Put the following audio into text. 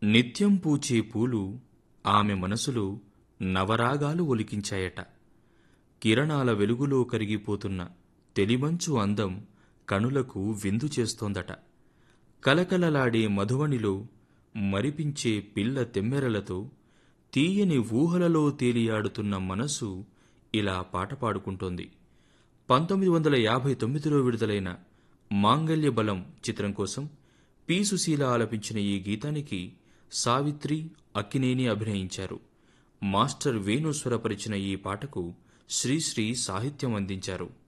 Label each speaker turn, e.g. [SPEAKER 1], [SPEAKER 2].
[SPEAKER 1] నిత్యం పూచే పూలు ఆమె మనసులో నవరాగాలు ఒలికించాయట కిరణాల వెలుగులో కరిగిపోతున్న తెలిమంచు అందం కనులకు విందు చేస్తోందట కలకలలాడే మధువనిలో మరిపించే పిల్ల తెమ్మెరలతో తీయని ఊహలలో తేలియాడుతున్న మనసు ఇలా పాట పాడుకుంటోంది పంతొమ్మిది వందల యాభై తొమ్మిదిలో విడుదలైన మాంగల్య బలం చిత్రం కోసం పి సుశీల ఆలపించిన ఈ గీతానికి సావిత్రి అక్కినేని అభినయించారు మాస్టర్ వేణు స్వరపరిచిన ఈ పాటకు శ్రీశ్రీ సాహిత్యం అందించారు